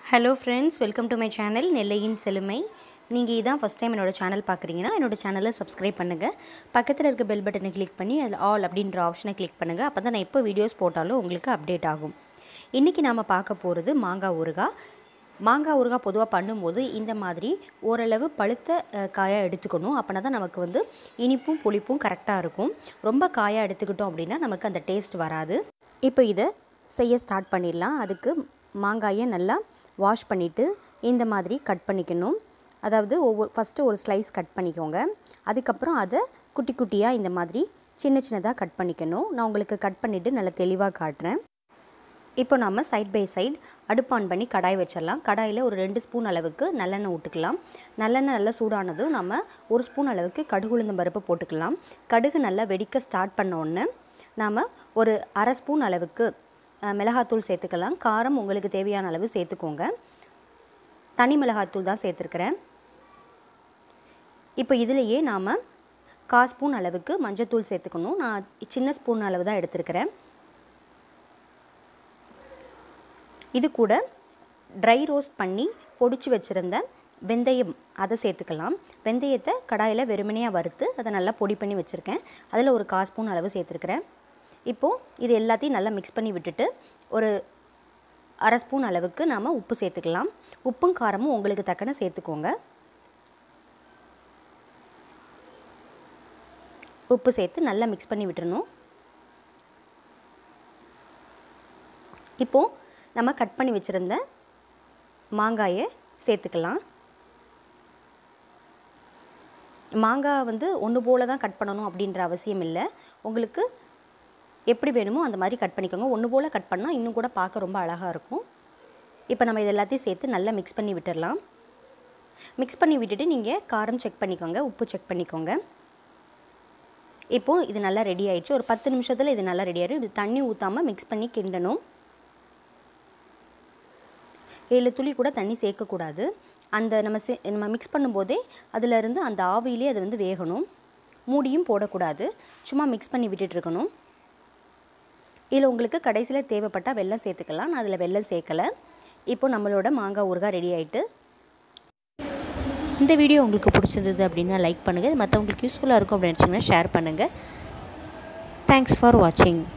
hello friends welcome to my channel நெல்லையின் செழுமை நீங்கள் இதான் ஃபஸ்ட் டைம் என்னோட சேனல் பார்க்குறீங்கன்னா என்னோட சேனலை சப்ஸ்கிரைப் பண்ணுங்கள் பக்கத்தில் இருக்க பெல் பட்டனை கிளிக் பண்ணி அதில் ஆல் அப்படின்ற ஆப்ஷனை கிளிக் பண்ணுங்கள் அப்போ தான் நான் எப்போ வீடியோஸ் போட்டாலும் உங்களுக்கு அப்டேட் ஆகும் இன்றைக்கி நாம் பார்க்க போகிறது மாங்காய் ஊறுகாய் மாங்காய் ஊறுகாய் பொதுவாக பண்ணும்போது இந்த மாதிரி ஓரளவு பழுத்த அஹ், காயாக எடுத்துக்கணும் அப்படின்னா தான் நமக்கு வந்து இனிப்பும் புளிப்பும் கரெக்டாக இருக்கும் ரொம்ப காயாக எடுத்துக்கிட்டோம் அப்படின்னா நமக்கு அந்த டேஸ்ட் வராது இப்போ இதை செய்ய ஸ்டார்ட் பண்ணிடலாம் அதுக்கு மாங்காயை நல்லா வாஷ் பண்ணிவிட்டு இந்த மாதிரி கட் பண்ணிக்கணும் அதாவது ஒவ்வொரு ஃபஸ்ட்டு ஒரு ஸ்லைஸ் கட் பண்ணிக்கோங்க அதுக்கப்புறம் அதை குட்டி குட்டியாக இந்த மாதிரி சின்ன சின்னதாக கட் பண்ணிக்கணும் நான் உங்களுக்கு கட் பண்ணிவிட்டு நல்லா தெளிவாக காட்டுறேன் இப்போ நம்ம சைட் பை சைடு அடுப்பு ஆன் பண்ணி கடாய் வச்சிடலாம் கடாயில் ஒரு ரெண்டு ஸ்பூன் அளவுக்கு நல்லெண்ணெய் விட்டுக்கலாம் நல்லெண்ணெய் நல்லா சூடானதும் நம்ம ஒரு ஸ்பூன் அளவுக்கு கடுகு உளுந்தம் பருப்பு போட்டுக்கலாம் கடுகு நல்லா வெடிக்க ஸ்டார்ட் பண்ண உடனே நாம் ஒரு அரை ஸ்பூன் அளவுக்கு அஹ், மிளகாத்தூள் சேர்த்துக்கலாம் காரம் உங்களுக்கு தேவையான அளவு சேர்த்துக்கோங்க தனி மிளகாத்தூள் தான் சேர்த்துருக்கிறேன் இப்போ இதுலேயே நாம் கா ஸ்பூன் அளவுக்கு மஞ்சத்தூள் சேர்த்துக்கணும் நான் சின்ன ஸ்பூன் அளவு தான் எடுத்திருக்கிறேன் இது கூட ட்ரை ரோஸ்ட் பண்ணி பொடிச்சு வச்சுருந்த வெந்தயம் அதை சேர்த்துக்கலாம் வெந்தயத்தை கடாயில் வெறுமனையாக வறுத்து அதை நல்லா பொடி பண்ணி வச்சுருக்கேன் அதில் ஒரு கால் ஸ்பூன் அளவு சேர்த்துருக்கிறேன் இப்போது இது எல்லாத்தையும் நல்லா மிக்ஸ் பண்ணி விட்டுட்டு ஒரு அரை ஸ்பூன் அளவுக்கு நாம் உப்பு சேர்த்துக்கலாம் உப்பும் காரமும் உங்களுக்கு தக்கன சேர்த்துக்கோங்க உப்பு சேர்த்து நல்லா மிக்ஸ் பண்ணி விட்டுறணும் இப்போது நம்ம கட் பண்ணி வச்சுருந்த மாங்காயை சேர்த்துக்கலாம் மாங்காய் வந்து ஒன்று போல் தான் கட் பண்ணணும் அப்படின்ற அவசியம் இல்லை உங்களுக்கு எப்படி வேணுமோ அந்த மாதிரி கட் பண்ணிக்கோங்க ஒன்று போல் கட் பண்ணால் இன்னும் கூட பார்க்க ரொம்ப அழகாக இருக்கும் இப்போ நம்ம இது எல்லாத்தையும் சேர்த்து நல்லா மிக்ஸ் பண்ணி விட்டுடலாம் மிக்ஸ் பண்ணி விட்டுட்டு நீங்கள் காரம் செக் பண்ணிக்கோங்க உப்பு செக் பண்ணிக்கோங்க இப்போது இது நல்லா ரெடி ஆயிடுச்சு ஒரு பத்து நிமிஷத்தில் இது நல்லா ரெடி ஆயிடும் இது தண்ணி ஊற்றாமல் மிக்ஸ் பண்ணி கிண்டணும் ஏழு துளி கூட தண்ணி சேர்க்கக்கூடாது அந்த நம்ம சே நம்ம மிக்ஸ் பண்ணும்போதே அதில் இருந்து அந்த ஆவியிலே அது வந்து வேகணும் மூடியும் போடக்கூடாது சும்மா மிக்ஸ் பண்ணி விட்டுட்டு இருக்கணும் இதில் உங்களுக்கு கடைசியில் தேவைப்பட்டால் வெல்லம் சேர்த்துக்கலாம் நான் அதில் வெல்லம் சேர்க்கலை இப்போ நம்மளோட மாங்காய் ஊறுகாய் ரெடி ஆயிட்டு இந்த வீடியோ உங்களுக்கு பிடிச்சிருந்தது அப்படின்னா லைக் பண்ணுங்கள் இது மற்றவங்களுக்கு யூஸ்ஃபுல்லாக இருக்கும் அப்படின்னு நினச்சிங்கன்னா ஷேர் பண்ணுங்கள் தேங்க்ஸ் ஃபார் வாட்சிங்